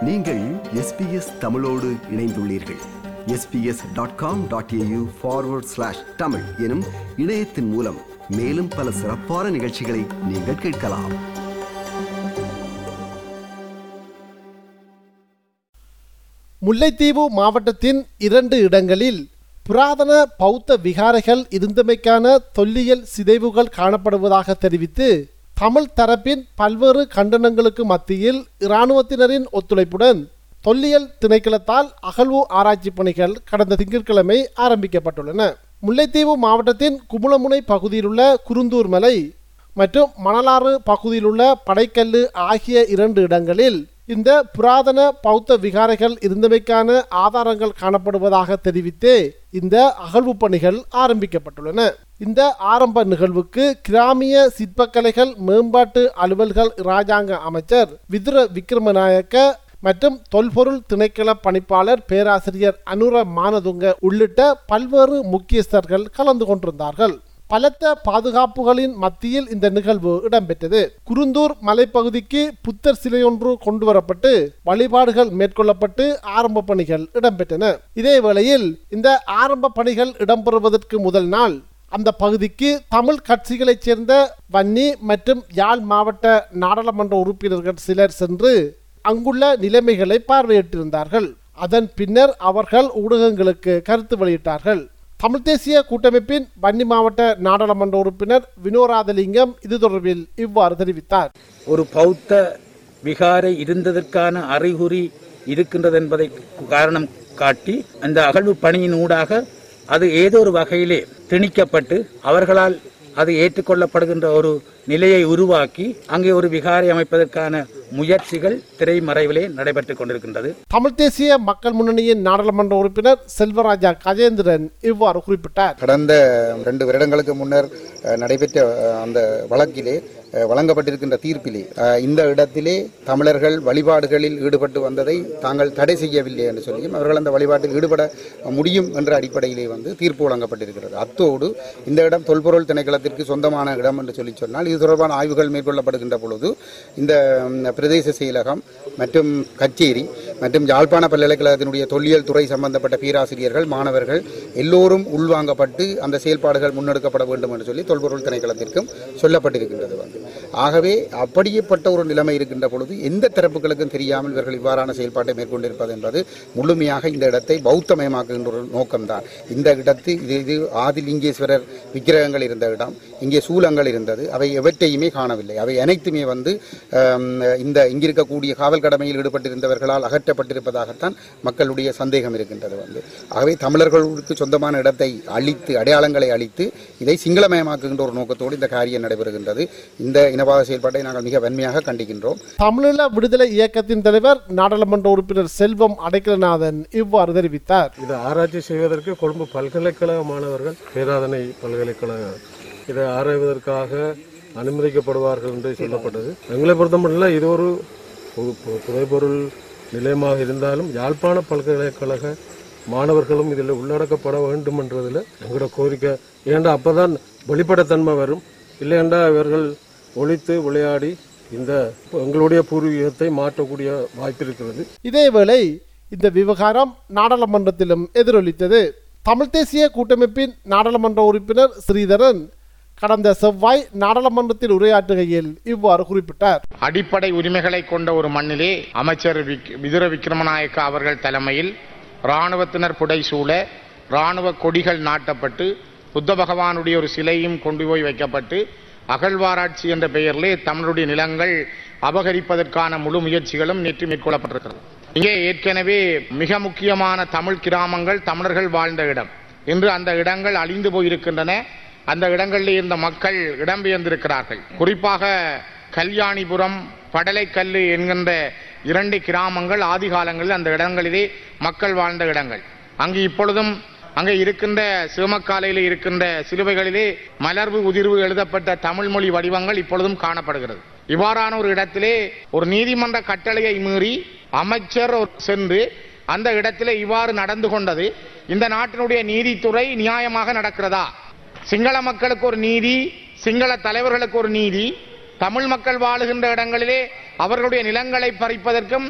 நீங்கள் எஸ்பிஎஸ் தமிழோடு இணைந்துள்ளீர்கள் SBS dot com dot AU forward slash Tamil எனும் இணையத்தின் மூலம் மேலும் பல சிறப்பான நிகழ்ச்சிகளை நீங்கள் கேட்கலாம் முல்லைத்தீவு மாவட்டத்தின் இரண்டு இடங்களில் புராதன பௌத்த விகாரைகள் இருந்தமைக்கான தொல்லியல் சிதைவுகள் காணப்படுவதாக தெரிவித்து தமிழ் தரப்பின் பல்வேறு கண்டனங்களுக்கு மத்தியில் இராணுவத்தினரின் ஒத்துழைப்புடன் தொல்லியல் திணைக்களத்தால் அகழ்வு ஆராய்ச்சி பணிகள் கடந்த திங்கட்கிழமை ஆரம்பிக்கப்பட்டுள்ளன முல்லைத்தீவு மாவட்டத்தின் குமுளமுனை பகுதியிலுள்ள குருந்தூர் மலை மற்றும் மணலாறு பகுதியிலுள்ள படைக்கல்லு ஆகிய இரண்டு இடங்களில் இந்த புராதன பௌத்த விகாரைகள் இருந்தமைக்கான ஆதாரங்கள் காணப்படுவதாக தெரிவித்தே இந்த அகழ்வு பணிகள் ஆரம்பிக்கப்பட்டுள்ளன இந்த ஆரம்ப நிகழ்வுக்கு கிராமிய சிற்பக்கலைகள் மேம்பாட்டு அலுவல்கள் இராஜாங்க அமைச்சர் விதுர விக்ரமநாயக்க மற்றும் தொல்பொருள் திணைக்கள பணிப்பாளர் பேராசிரியர் அனுர மானதுங்க உள்ளிட்ட பல்வேறு முக்கியஸ்தர்கள் கலந்து கொண்டிருந்தார்கள் பலத்த பாதுகாப்புகளின் மத்தியில் இந்த நிகழ்வு இடம்பெற்றது குருந்தூர் மலைப்பகுதிக்கு புத்தர் சிலையொன்று கொண்டு வரப்பட்டு வழிபாடுகள் மேற்கொள்ளப்பட்டு ஆரம்ப பணிகள் இடம்பெற்றன இதே வேளையில் இந்த ஆரம்ப பணிகள் இடம்பெறுவதற்கு முதல் நாள் அந்த பகுதிக்கு தமிழ் கட்சிகளைச் சேர்ந்த வன்னி மற்றும் யாழ் மாவட்ட நாடாளுமன்ற உறுப்பினர்கள் சிலர் சென்று அங்குள்ள நிலைமைகளை பார்வையிட்டிருந்தார்கள் அதன் பின்னர் அவர்கள் ஊடகங்களுக்கு கருத்து வெளியிட்டார்கள் தமிழ் தேசிய கூட்டமைப்பின் வன்னி மாவட்ட நாடாளுமன்ற உறுப்பினர் வினோராதலிங்கம் இது தொடர்பில் இவ்வாறு தெரிவித்தார் ஒரு பௌத்த விகாரை இருந்ததற்கான அறிகுறி இருக்கின்றது என்பதை காரணம் காட்டி அந்த அகழ்வு பணியின் ஊடாக அது ஏதோ ஒரு வகையிலே திணிக்கப்பட்டு அவர்களால் அது ஏற்றுக்கொள்ளப்படுகின்ற ஒரு நிலையை உருவாக்கி அங்கே ஒரு விகாரை அமைப்பதற்கான முயற்சிகள் திரைமறைவிலே நடைபெற்றுக் கொண்டிருக்கின்றது தமிழ் தேசிய மக்கள் முன்னணியின் நாடாளுமன்ற உறுப்பினர் செல்வராஜா கஜேந்திரன் இவ்வாறு குறிப்பிட்டார் கடந்த ரெண்டு வருடங்களுக்கு முன்னர் அஹ், நடைபெற்ற அஹ், அந்த வழக்கிலே அஹ், வழங்கப்பட்டிருக்கின்ற தீர்ப்பிலே அஹ், இந்த இடத்திலே தமிழர்கள் வழிபாடுகளில் ஈடுபட்டு வந்ததை தாங்கள் தடை செய்யவில்லை என்று சொல்லியும் அவர்கள் அந்த வழிபாட்டில் ஈடுபட முடியும் என்ற அடிப்படையிலே வந்து தீர்ப்பு வழங்கப்பட்டிருக்கிறது அத்தோடு இந்த இடம் தொல்பொருள் திணைக்களத்திற்கு சொந்தமான இடம் என்று சொல்லி சொன்னால் இது தொடர்பான ஆய்வுகள் மேற்கொள்ளப்படுகின்ற பொழுது இந்த ம், பிரதேச செயலகம் மற்றும் கச்சேரி மற்றும் யாழ்ப்பாண பல்கலைக்கழகத்தினுடைய தொல்லியல் துறை சம்பந்தப்பட்ட பேராசிரியர்கள் மாணவர்கள் எல்லோரும் உள்வாங்கப்பட்டு அந்த செயல்பாடுகள் முன்னெடுக்கப்பட வேண்டும் என்று சொல்லி தொல்பொருள் திணைக்களத்திற்கும் சொல்லப்பட்டிருக்கின்றது வந்து ஆகவே அப்படியேப்பட்ட ஒரு நிலைமை இருக்கின்ற பொழுது எந்த தரப்புகளுக்கும் தெரியாமல் இவர்கள் இவ்வாறான செயல்பாட்டை மேற்கொண்டிருப்பது என்பது முழுமையாக இந்த இடத்தை பௌத்தமயமாக்குகின்ற ஒரு நோக்கம்தான் இந்த இடத்து இது இது ஆதிலிங்கேஸ்வரர் விக்கிரகங்கள் இருந்த இடம் இங்கே சூலங்கள் இருந்தது அவை எவற்றையுமே காணவில்லை அவை அனைத்துமே வந்து ஆம், இந்த இங்கிருக்கக்கூடிய காவல் கடமையில் ஈடுபட்டிருந்தவர்களால் அகற்றப்பட்டிருப்பதாகத்தான் மக்களுடைய சந்தேகம் இருக்கின்றது வந்து ஆகவே தமிழர்களுக்கு சொந்தமான இடத்தை அழித்து அடையாளங்களை அழித்து இதை சிங்களமயமாக்குகின்ற ஒரு நோக்கத்தோடு இந்த காரியம் நடைபெறுகின்றது இந்த இனவாத செயல்பாட்டை நாங்கள் மிக வன்மையாக கண்டிக்கின்றோம் தமிழீழ விடுதலை இயக்கத்தின் தலைவர் நாடாளுமன்ற உறுப்பினர் செல்வம் அடைக்கலநாதன் இவ்வாறு தெரிவித்தார் இதை ஆராய்ச்சி செய்வதற்கு கொழும்பு பல்கலைக்கழக மாணவர்கள் பேராதனை பல்கலைக்கழகம் இதை ஆராய்வதற்காக அனுமதிக்கப்படுவார்கள் என்று சொல்லப்பட்டது எங்களை பொறுத்தமட்டில் இது ஒரு பு- பு- புதைபொருள் நிலையமாக இருந்தாலும் யாழ்ப்பாண பல்கலைக்கழக மாணவர்களும் இதில் உள்ளடக்கப்பட வேண்டும் என்றதில் எங்களோட கோரிக்கை ஏண்டா அப்பதான் வெளிப்படைத்தன்மை வரும் இல்லையென்றா இவர்கள் ஒழித்து விளையாடி இந்த எங்களுடைய பூர்வீகத்தை மாற்றக்கூடிய வாய்ப்பு இருக்கிறது இதேவேளை இந்த விவகாரம் நாடாளுமன்றத்திலும் எதிரொலித்தது தமிழ் தேசிய கூட்டமைப்பின் நாடாளுமன்ற உறுப்பினர் ஸ்ரீதரன் கடந்த செவ்வாய் நாடாளுமன்றத்தில் உரையாற்றுகையில் இவ்வாறு குறிப்பிட்டார் அடிப்படை உரிமைகளை கொண்ட ஒரு மண்ணிலே அமைச்சர் விக்- விதுர விக்ரமநாயக்க அவர்கள் தலைமையில் இராணுவத்தினர் புடைசூழ இராணுவ கொடிகள் நாட்டப்பட்டு புத்த பகவானுடைய ஒரு சிலையும் கொண்டு போய் வைக்கப்பட்டு அகழ்வாராய்ச்சி என்ற பெயரிலே தமிழுடைய நிலங்கள் அபகரிப்பதற்கான முழு முயற்சிகளும் நேற்று மேற்கொள்ளப்பட்டிருக்கிறது இங்கே ஏற்கனவே மிக முக்கியமான தமிழ் கிராமங்கள் தமிழர்கள் வாழ்ந்த இடம் இன்று அந்த இடங்கள் அழிந்து போயிருக்கின்றன அந்த இடங்களில் இருந்த மக்கள் இடம்பெயர்ந்திருக்கிறார்கள் குறிப்பாக கல்யாணிபுரம் படலைக்கல்லு என்கின்ற இரண்டு கிராமங்கள் ஆதி காலங்களில் அந்த இடங்களிலே மக்கள் வாழ்ந்த இடங்கள் அங்கு இப்பொழுதும் அங்கே இருக்கின்ற சிவமக்காலையில் இருக்கின்ற சிலுவைகளிலே மலர்வு உதிர்வு எழுதப்பட்ட தமிழ் மொழி வடிவங்கள் இப்பொழுதும் காணப்படுகிறது இவ்வாறான ஒரு இடத்திலே ஒரு நீதிமன்ற கட்டளையை மீறி அமைச்சர் ஒரு சென்று அந்த இடத்திலே இவ்வாறு நடந்து கொண்டது இந்த நாட்டினுடைய நீதித்துறை நியாயமாக நடக்கிறதா சிங்கள மக்களுக்கு ஒரு நீதி சிங்கள தலைவர்களுக்கு ஒரு நீதி தமிழ் மக்கள் வாழுகின்ற இடங்களிலே அவர்களுடைய நிலங்களை பறிப்பதற்கும்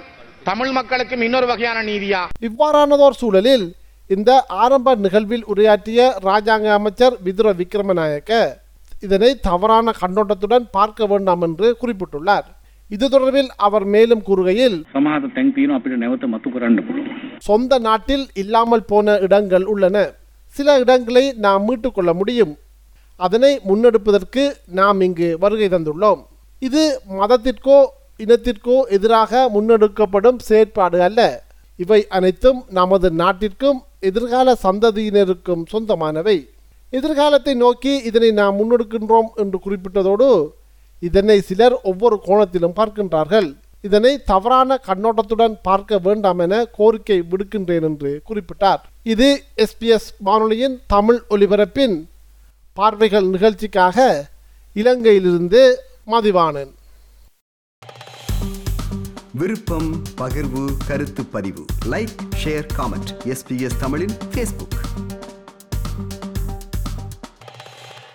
தமிழ் மக்களுக்கும் இன்னொரு வகையான நீதியா இவ்வாறானதோர் சூழலில் இந்த ஆரம்ப நிகழ்வில் உரையாற்றிய ராஜாங்க அமைச்சர் விதுர விக்ரமநாயக்க இதனை தவறான கண்ணோட்டத்துடன் பார்க்க வேண்டாம் என்று குறிப்பிட்டுள்ளார் இது தொடர்பில் அவர் மேலும் கூறுகையில் සමහර තැන් තියෙනවා අපිට නැවත මතු කරන්න පුළුවන්. சொந்த நாட்டில் இல்லாமல் போன இடங்கள் உள்ளன சில இடங்களை நாம் மீட்டுக்கொள்ள முடியும் அதனை முன்னெடுப்பதற்கு நாம் இங்கு வருகை தந்துள்ளோம் இது மதத்திற்கோ இனத்திற்கோ எதிராக முன்னெடுக்கப்படும் செயற்பாடு அல்ல இவை அனைத்தும் நமது நாட்டிற்கும் எதிர்கால சந்ததியினருக்கும் சொந்தமானவை எதிர்காலத்தை நோக்கி இதனை நாம் முன்னெடுக்கின்றோம் என்று குறிப்பிட்டதோடு இதனை சிலர் ஒவ்வொரு கோணத்திலும் பார்க்கின்றார்கள் இதனை தவறான கண்ணோட்டத்துடன் பார்க்க வேண்டாம் என கோரிக்கை விடுக்கின்றேன் என்று குறிப்பிட்டார் இது எஸ்பிஎஸ் வானொலியின் தமிழ் ஒலிபரப்பின் பார்வைகள் நிகழ்ச்சிக்காக இலங்கையிலிருந்து மதிவாணன் விருப்பம் பகிர்வு கருத்து பதிவு லைக் ஷேர் காமெண்ட் எஸ்பிஎஸ் தமிழின் ஃபேஸ்புக்